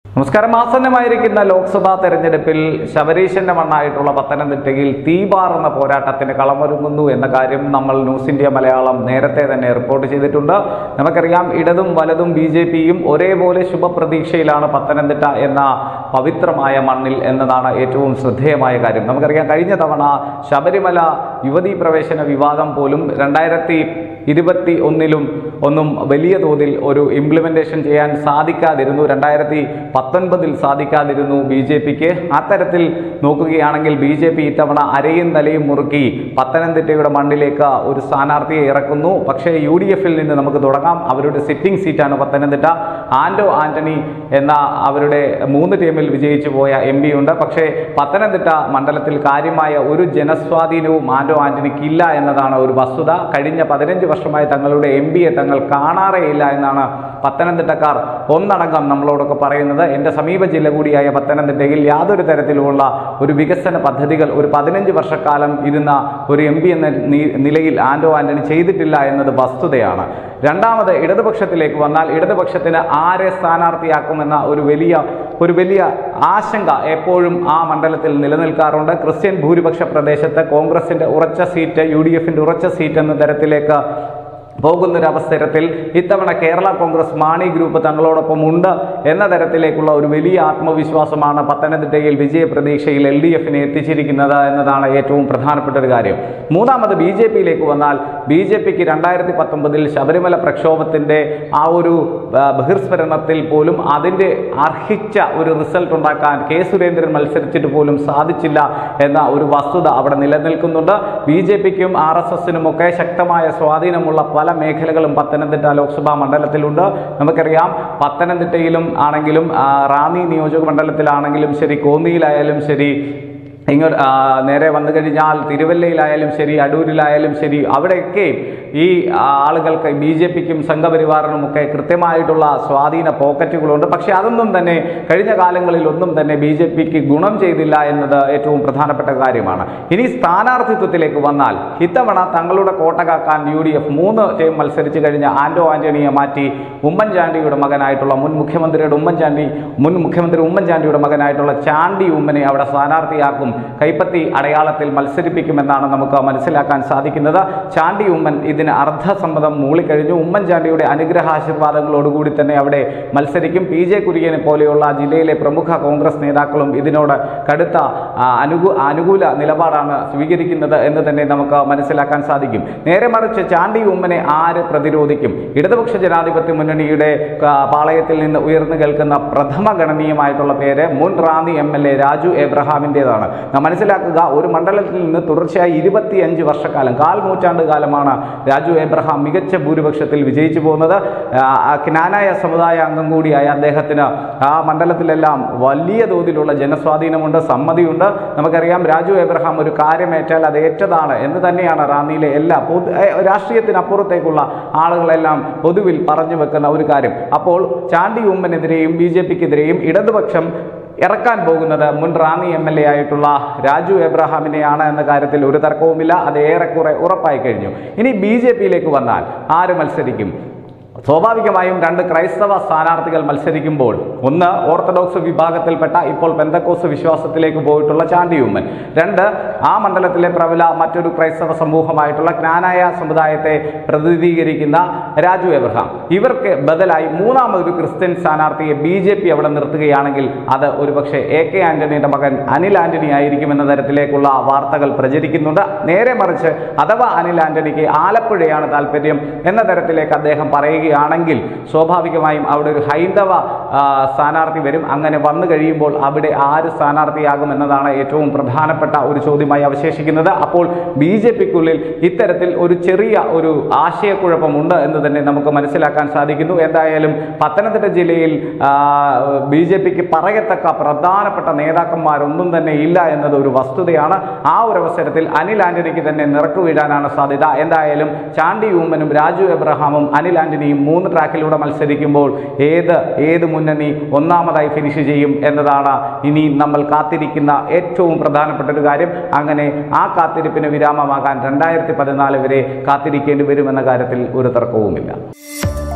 നമസ്കാരം ആസന്നമായിരിക്കുന്ന ലോക്സഭാ തെരഞ്ഞെടുപ്പിൽ ശബരീശന്റെ മണ്ണായിട്ടുള്ള പത്തനംതിട്ടയിൽ തീപാറുന്ന പോരാട്ടത്തിന് കളമൊരുങ്ങുന്നു എന്ന കാര്യം നമ്മൾ ന്യൂസ് ഇന്ത്യ മലയാളം നേരത്തെ തന്നെ റിപ്പോർട്ട് ചെയ്തിട്ടുണ്ട് നമുക്കറിയാം ഇടതും വലതും ബി ജെ പിയും ഒരേപോലെ ശുഭപ്രതീക്ഷയിലാണ് പത്തനംതിട്ട എന്ന പവിത്രമായ മണ്ണിൽ എന്നതാണ് ഏറ്റവും ശ്രദ്ധേയമായ കാര്യം നമുക്കറിയാം കഴിഞ്ഞ തവണ ശബരിമല യുവതീ പ്രവേശന വിവാദം പോലും രണ്ടായിരത്തി ഇരുപത്തി ഒന്നിലും ഒന്നും വലിയ തോതിൽ ഒരു ഇംപ്ലിമെന്റേഷൻ ചെയ്യാൻ സാധിക്കാതിരുന്നു രണ്ടായിരത്തി പത്തൊൻപതിൽ സാധിക്കാതിരുന്നു ബി ജെ പിക്ക് അത്തരത്തിൽ നോക്കുകയാണെങ്കിൽ ബി ജെ പി ഇത്തവണ അരയും തലയും മുറുക്കി പത്തനംതിട്ടയുടെ മണ്ണിലേക്ക് ഒരു സ്ഥാനാർത്ഥിയെ ഇറക്കുന്നു പക്ഷേ യു ഡി എഫിൽ നിന്ന് നമുക്ക് തുടങ്ങാം അവരുടെ സിറ്റിംഗ് സീറ്റാണ് പത്തനംതിട്ട ആൻഡോ ആന്റണി എന്ന അവരുടെ മൂന്ന് ടീമിൽ വിജയിച്ചു പോയ എം പി ഉണ്ട് പക്ഷേ പത്തനംതിട്ട മണ്ഡലത്തിൽ കാര്യമായ ഒരു ജനസ്വാധീനവും ആൻഡോ ആന്റണിക്ക് ഇല്ല എന്നതാണ് ഒരു വസ്തുത കഴിഞ്ഞ പതിനഞ്ച് വർഷമായി തങ്ങളുടെ എം പിയെ തങ്ങൾ കാണാറേയില്ല എന്നാണ് പത്തനംതിട്ടക്കാർ ഒന്നടങ്കം നമ്മളോടൊക്കെ പറയുന്നത് എൻ്റെ സമീപ ജില്ല കൂടിയായ പത്തനംതിട്ടയിൽ യാതൊരു തരത്തിലുമുള്ള ഒരു വികസന പദ്ധതികൾ ഒരു പതിനഞ്ച് വർഷക്കാലം ഇരുന്ന ഒരു എം പി എന്ന നി- നിലയിൽ ആൻഡോ ആന്റണി ചെയ്തിട്ടില്ല എന്നത് വസ്തുതയാണ് രണ്ടാമത് ഇടതുപക്ഷത്തിലേക്ക് വന്നാൽ ഇടതുപക്ഷത്തിന് ആരെ സ്ഥാനാർത്ഥിയാക്കുമെന്ന ഒരു വലിയ ഒരു വലിയ ആശങ്ക എപ്പോഴും ആ മണ്ഡലത്തിൽ നിലനിൽക്കാറുണ്ട് ക്രിസ്ത്യൻ ഭൂരിപക്ഷ പ്രദേശത്ത് കോൺഗ്രസിന്റെ ഉറച്ച സീറ്റ് യു ഡി എഫിന്റെ ഉറച്ച സീറ്റ് എന്ന തരത്തിലേക്ക് പോകുന്നൊരവസരത്തിൽ ഇത്തവണ കേരള കോൺഗ്രസ് മാണി ഗ്രൂപ്പ് തങ്ങളോടൊപ്പം ഉണ്ട് എന്ന തരത്തിലേക്കുള്ള ഒരു വലിയ ആത്മവിശ്വാസമാണ് പത്തനംതിട്ടയിൽ വിജയ പ്രതീക്ഷയിൽ എൽ ഡി എഫിനെ എത്തിച്ചിരിക്കുന്നത് എന്നതാണ് ഏറ്റവും പ്രധാനപ്പെട്ട ഒരു കാര്യം മൂന്നാമത് ബി ജെ പിയിലേക്ക് വന്നാൽ ബി ജെ പിക്ക് രണ്ടായിരത്തി പത്തൊമ്പതിൽ ശബരിമല പ്രക്ഷോഭത്തിന്റെ ആ ഒരു ആ, ബഹിർസ്ഫരണത്തിൽ പോലും അതിൻ്റെ അർഹിച്ച ഒരു റിസൾട്ട് ഉണ്ടാക്കാൻ കെ സുരേന്ദ്രൻ മത്സരിച്ചിട്ട് പോലും സാധിച്ചില്ല എന്ന ഒരു വസ്തുത അവിടെ നിലനിൽക്കുന്നുണ്ട് ബി ജെ പിക്കും ആർ എസ് എസിനും ഒക്കെ ശക്തമായ സ്വാധീനമുള്ള പല മേഖലകളും പത്തനംതിട്ട ലോക്സഭാ മണ്ഡലത്തിലുണ്ട് നമുക്കറിയാം പത്തനംതിട്ടയിലും ആണെങ്കിലും ആ, റാന്നി നിയോജക മണ്ഡലത്തിലാണെങ്കിലും ശരി കോന്നിയിലായാലും ശരി ഇങ്ങോട്ട് ആ, നേരെ വന്നു കഴിഞ്ഞാൽ തിരുവല്ലയിലായാലും ശരി അടൂരിലായാലും ശരി അവിടെയൊക്കെ ഈ ആ, ആളുകൾക്ക് ബി ജെ പിക്കും സംഘപരിവാറിനും ഒക്കെ കൃത്യമായിട്ടുള്ള സ്വാധീന പോക്കറ്റുകളുണ്ട് പക്ഷേ അതൊന്നും തന്നെ കഴിഞ്ഞ കാലങ്ങളിൽ ഒന്നും തന്നെ ബി ജെ പിക്ക് ഗുണം ചെയ്തില്ല എന്നത് ഏറ്റവും പ്രധാനപ്പെട്ട കാര്യമാണ് ഇനി സ്ഥാനാർത്ഥിത്വത്തിലേക്ക് വന്നാൽ ഇത്തവണ തങ്ങളുടെ കോട്ട കാക്കാൻ യു ഡി എഫ് മൂന്ന് ടീം മത്സരിച്ച് കഴിഞ്ഞ ആന്റോ ആന്റണിയെ മാറ്റി ഉമ്മൻചാണ്ടിയുടെ മകനായിട്ടുള്ള മുൻ മുഖ്യമന്ത്രിയുടെ ഉമ്മൻചാണ്ടി മുൻ മുഖ്യമന്ത്രി ഉമ്മൻചാണ്ടിയുടെ മകനായിട്ടുള്ള ചാണ്ടി ഉമ്മനെ അവിടെ സ്ഥാനാർത്ഥിയാക്കും കൈപ്പത്തി അടയാളത്തിൽ മത്സരിപ്പിക്കുമെന്നാണ് നമുക്ക് മനസ്സിലാക്കാൻ സാധിക്കുന്നത് ചാണ്ടി ഉമ്മൻ ഇതിന് അർദ്ധസമ്മതം മൂളിക്കഴിഞ്ഞു ഉമ്മൻചാണ്ടിയുടെ അനുഗ്രഹാശീർവാദങ്ങളോടുകൂടി തന്നെ അവിടെ മത്സരിക്കും പി ജെ കുര്യനെ പോലെയുള്ള ജില്ലയിലെ പ്രമുഖ കോൺഗ്രസ് നേതാക്കളും ഇതിനോട് കടുത്ത ആ, അനുകൂ അനുകൂല നിലപാടാണ് സ്വീകരിക്കുന്നത് എന്ന് തന്നെ നമുക്ക് മനസ്സിലാക്കാൻ സാധിക്കും നേരെ മറിച്ച് ചാണ്ടി ഉമ്മനെ ആര് പ്രതിരോധിക്കും ഇടതുപക്ഷ ജനാധിപത്യ മുന്നണിയുടെ ആ, പാളയത്തിൽ നിന്ന് ഉയർന്നു കേൾക്കുന്ന പ്രഥമ ഗണനീയമായിട്ടുള്ള പേര് മുൻ Ranni M L A Raju എബ്രഹാമിൻ്റെതാണ് നാം മനസ്സിലാക്കുക ഒരു മണ്ഡലത്തിൽ നിന്ന് തുടർച്ചയായി ഇരുപത്തിയഞ്ച് വർഷക്കാലം കാൽ നൂറ്റാണ്ട് കാലമാണ് രാജു എബ്രഹാം മികച്ച ഭൂരിപക്ഷത്തിൽ വിജയിച്ചു പോകുന്നത് ആ, ആ ജ്ഞാനായ സമുദായ അംഗം കൂടിയായ അദ്ദേഹത്തിന് ആ മണ്ഡലത്തിലെല്ലാം വലിയ തോതിലുള്ള ജനസ്വാധീനമുണ്ട് സമ്മതിയുണ്ട് നമുക്കറിയാം രാജു എബ്രഹാം ഒരു കാര്യമേറ്റാൽ അത് ഏറ്റതാണ് എന്ന് തന്നെയാണ് റാന്നിയിലെ എല്ലാ പൊതു ഏ, രാഷ്ട്രീയത്തിനപ്പുറത്തേക്കുള്ള ആളുകളെല്ലാം പൊതുവിൽ പറഞ്ഞു വെക്കുന്ന ഒരു കാര്യം അപ്പോൾ ചാണ്ടി ഉമ്മനെതിരെയും ബി ജെ പിക്കെതിരെയും ഇടതുപക്ഷം ഇറക്കാൻ പോകുന്നത് മുൻ റാന്നി എം എൽ എ ആയിട്ടുള്ള രാജു എബ്രഹാമിനെയാണ് എന്ന കാര്യത്തിൽ ഒരു തർക്കവുമില്ല അത് ഏറെക്കുറെ ഉറപ്പായി കഴിഞ്ഞു ഇനി ബി ജെ പിയിലേക്ക് വന്നാൽ ആര് മത്സരിക്കും സ്വാഭാവികമായും രണ്ട് ക്രൈസ്തവ സ്ഥാനാർത്ഥികൾ മത്സരിക്കുമ്പോൾ ഒന്ന് ഓർത്തഡോക്സ് വിഭാഗത്തിൽപ്പെട്ട ഇപ്പോൾ പെന്തക്കോസ് വിശ്വാസത്തിലേക്ക് പോയിട്ടുള്ള ചാണ്ടിയുമ്മൻ രണ്ട് ആ മണ്ഡലത്തിലെ പ്രബല മറ്റൊരു ക്രൈസ്തവ സമൂഹമായിട്ടുള്ള ജ്ഞാനായ സമുദായത്തെ പ്രതിനിധീകരിക്കുന്ന രാജു എബ്രഹാം ഇവർക്ക് ബദലായി മൂന്നാമതൊരു ക്രിസ്ത്യൻ സ്ഥാനാർത്ഥിയെ ബി ജെ പി അവിടെ നിർത്തുകയാണെങ്കിൽ അത് ഒരുപക്ഷെ എ കെ ആന്റണിയുടെ മകൻ അനിൽ ആന്റണി ആയിരിക്കും എന്ന തരത്തിലേക്കുള്ള വാർത്തകൾ പ്രചരിക്കുന്നുണ്ട് നേരെ മറിച്ച് അഥവാ അനിൽ ആന്റണിക്ക് ആലപ്പുഴയാണ് താല്പര്യം എന്ന തരത്തിലേക്ക് അദ്ദേഹം പറയുകയാണെങ്കിൽ സ്വാഭാവികമായും അവിടെ ഒരു ഹൈന്ദവ ആ, സ്ഥാനാർത്ഥി വരും അങ്ങനെ വന്നു കഴിയുമ്പോൾ അവിടെ ആര് സ്ഥാനാർത്ഥിയാകും എന്നതാണ് ഏറ്റവും പ്രധാനപ്പെട്ട ഒരു ചോദ്യമായി അവശേഷിക്കുന്നത് അപ്പോൾ ബി ജെ പിക്കുള്ളിൽ ഇത്തരത്തിൽ ഒരു ചെറിയ ഒരു ആശയക്കുഴപ്പമുണ്ട് എന്ന് തന്നെ നമുക്ക് മനസ്സിലാക്കാൻ സാധിക്കുന്നു എന്തായാലും പത്തനംതിട്ട ജില്ലയിൽ ബി ജെ പിക്ക് പറയത്തക്ക പ്രധാനപ്പെട്ട നേതാക്കന്മാരൊന്നും തന്നെ ഇല്ല എന്നത് ഒരു വസ്തുതയാണ് ആ ഒരു അവസരത്തിൽ അനിൽ ആന്റണിക്ക് തന്നെ നിറക്കു വീഴാനാണ് സാധ്യത എന്തായാലും ചാണ്ടി ഊമ്മനും രാജു എബ്രഹാമും അനിൽ ആന്റണിയും മൂന്ന് ട്രാക്കിലൂടെ മത്സരിക്കുമ്പോൾ ഏത് ഏത് മുന്നണി ഒന്നാമതായി ഫിനിഷ് ചെയ്യും എന്നതാണ് ഇനി നമ്മൾ കാത്തിരിക്കുന്ന ഏറ്റവും പ്രധാനപ്പെട്ട ഒരു കാര്യം അങ്ങനെ ആ കാത്തിരിപ്പിന് വിരാമമാകാൻ രണ്ടായിരത്തി പതിനാല് വരെ കാത്തിരിക്കേണ്ടി വരുമെന്ന കാര്യത്തിൽ ഒരു തർക്കവുമില്ല